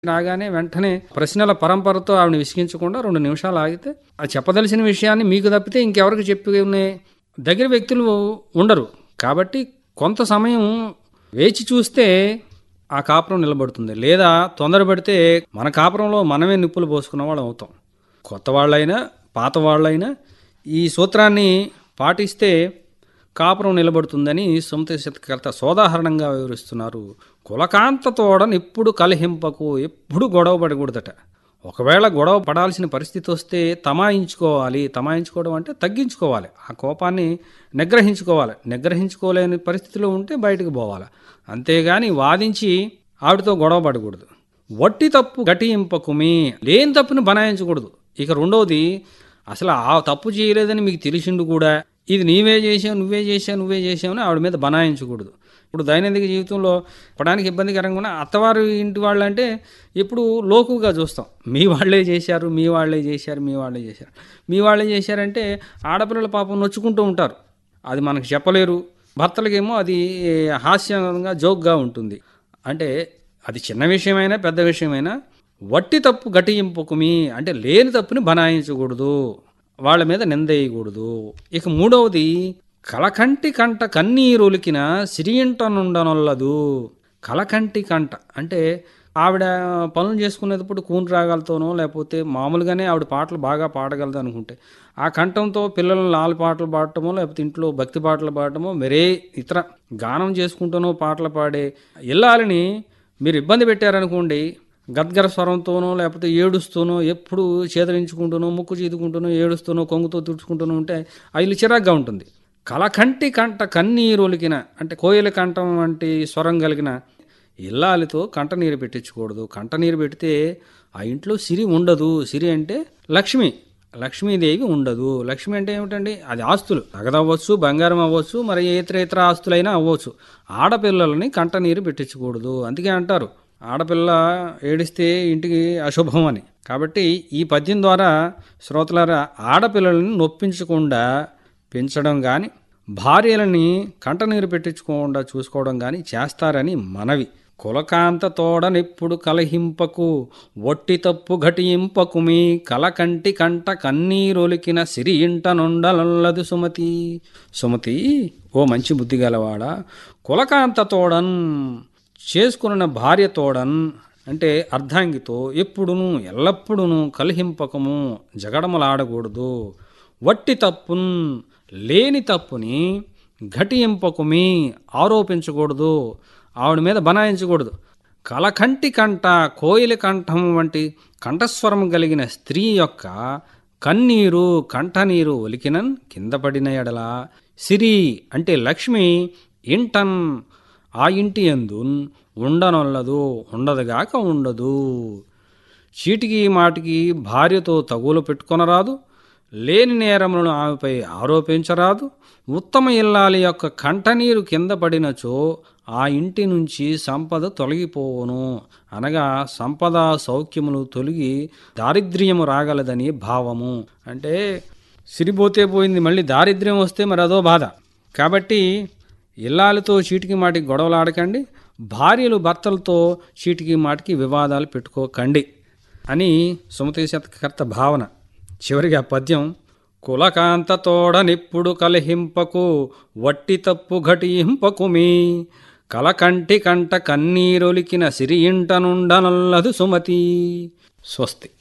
రాగానే వెంటనే ప్రశ్నల పరంపరతో ఆవిడ విసిగించకుండా రెండు నిమిషాలు ఆగితే ఆ చెప్పదలసిన విషయాన్ని మీకు తప్పితే ఇంకెవరికి చెప్పుకునే దగ్గర వ్యక్తులు ఉండరు కాబట్టి కొంత సమయం వేచి చూస్తే ఆ కాపురం నిలబడుతుంది లేదా తొందరపడితే మన కాపురంలో మనమే నిప్పులు పోసుకున్న వాళ్ళం అవుతాం కొత్త వాళ్ళైనా పాత వాళ్ళైనా ఈ సూత్రాన్ని పాటిస్తే కాపురం నిలబడుతుందని సుమతి శతకర్త సోదాహరణంగా వివరిస్తున్నారు కులకాంతతోడని ఎప్పుడు కలహింపకు ఎప్పుడు గొడవ పడకూడదట ఒకవేళ గొడవ పడాల్సిన పరిస్థితి వస్తే తమాయించుకోవాలి తమాయించుకోవడం అంటే తగ్గించుకోవాలి ఆ కోపాన్ని నిగ్రహించుకోవాలి నిగ్రహించుకోలేని పరిస్థితిలో ఉంటే బయటకు పోవాలి అంతేగాని వాదించి ఆవిడతో గొడవ పడకూడదు వట్టి తప్పు గటింపకుమి లేని తప్పుని బనాయించకూడదు ఇక రెండవది అసలు ఆ తప్పు చేయలేదని మీకు తెలిసిండు కూడా ఇది నీవే చేసావు నువ్వే చేసావు నువ్వే చేసావు అని ఆవిడ మీద బనాయించకూడదు ఇప్పుడు దైనందిక జీవితంలో పడడానికి ఇబ్బందికరంగా ఉన్న అత్తవారు ఇంటి వాళ్ళు అంటే ఇప్పుడు లోకుగా చూస్తాం మీ వాళ్ళే చేశారు మీ వాళ్ళే చేశారు మీ వాళ్ళే చేశారు మీ వాళ్ళే చేశారంటే ఆడపిల్లల పాపం నొచ్చుకుంటూ ఉంటారు అది మనకు చెప్పలేరు భర్తలకేమో అది హాస్యంగా జోక్గా ఉంటుంది అంటే అది చిన్న విషయమైనా పెద్ద విషయమైనా వట్టి తప్పు గటింపుకుమి అంటే లేని తప్పుని బనాయించకూడదు వాళ్ళ మీద నిందేయకూడదు ఇక మూడవది కలకంటి కంట కన్నీరులికిన సిరియంటనుండనొల్లదు కలకంటి కంట అంటే ఆవిడ పనులు చేసుకునేటప్పుడు కూని రాగాలతోనో లేకపోతే మామూలుగానే ఆవిడ పాటలు బాగా పాడగలదు అనుకుంటే ఆ కంఠంతో పిల్లలు లాల్ పాటలు పాడటమో లేకపోతే ఇంట్లో భక్తి పాటలు పాడటమో మరే ఇతర గానం చేసుకుంటూనో పాటలు పాడే ఇల్లాలని మీరు ఇబ్బంది పెట్టారనుకోండి గద్గర స్వరంతోనో లేకపోతే ఏడుస్తూనో ఎప్పుడు చేదరించుకుంటూనో ముక్కు చీదుకుంటూనో ఏడుస్తూనో కొంగుతో తుడుచుకుంటూనో ఉంటే ఆ ఇల్లు చిరాగ్గా ఉంటుంది కలకంటి కంట కన్నీరులికిన అంటే కోయిల కంఠం వంటి స్వరం కలిగిన ఇల్లాలితో కంటనీరు పెట్టించకూడదు కంటనీరు పెడితే ఆ ఇంట్లో సిరి ఉండదు సిరి అంటే లక్ష్మి లక్ష్మీదేవి ఉండదు లక్ష్మి అంటే ఏమిటండి అది ఆస్తులు నగదు అవ్వచ్చు బంగారం అవ్వచ్చు మరి ఇతర ఇతర ఆస్తులైనా అవ్వచ్చు ఆడపిల్లలని కంటనీరు పెట్టించకూడదు అందుకే అంటారు ఆడపిల్ల ఏడిస్తే ఇంటికి అశుభం అని కాబట్టి ఈ పద్యం ద్వారా శ్రోతలారా ఆడపిల్లలని నొప్పించకుండా పెంచడం కానీ భార్యలని కంటనీరు పెట్టించుకోకుండా చూసుకోవడం కానీ చేస్తారని మనవి కులకాంత తోడనెప్పుడు కలహింపకు ఒట్టి తప్పు ఘటింపకుమి కలకంటి కంట కన్నీరొలికిన సిరి ఇంట నుండలొల్లదు సుమతి సుమతి ఓ మంచి బుద్ధి గలవాడా కులకాంత తోడన్ చేసుకున్న భార్య తోడన్ అంటే అర్ధాంగితో ఎప్పుడును ఎల్లప్పుడూను కలహింపకము జగడమలాడకూడదు వట్టి తప్పున్ లేని తప్పుని ఘటింపకుమి ఆరోపించకూడదు ఆవిడ మీద బనాయించకూడదు కలకంటి కంట కోయిల కంఠం వంటి కంఠస్వరం కలిగిన స్త్రీ యొక్క కన్నీరు కంఠనీరు ఒలికినన్ కింద పడిన ఎడల సిరి అంటే లక్ష్మి ఇంటన్ ఆ ఇంటి ఎందు ఉండనొల్లదు ఉండదుగాక ఉండదు చీటికి మాటికి భార్యతో తగులు పెట్టుకొనరాదు లేని నేరములను ఆమెపై ఆరోపించరాదు ఉత్తమ ఇల్లాలి యొక్క కంటనీరు కింద పడినచో ఆ ఇంటి నుంచి సంపద తొలగిపోవును అనగా సంపద సౌఖ్యములు తొలగి దారిద్ర్యము రాగలదని భావము అంటే సిరిపోతే పోయింది మళ్ళీ దారిద్ర్యం వస్తే మరి అదో బాధ కాబట్టి ఇల్లాలతో చీటికి మాటికి గొడవలు ఆడకండి భార్యలు భర్తలతో చీటికి మాటికి వివాదాలు పెట్టుకోకండి అని సుమతి శతకర్త భావన చివరికి ఆ పద్యం కులకాంత తోడనిప్పుడు కలహింపకు వట్టి తప్పు ఘటింపకుమి కలకంటి కంట కన్నీరొలికిన సిరి ఇంట నుండనల్లదు సుమతి స్వస్తి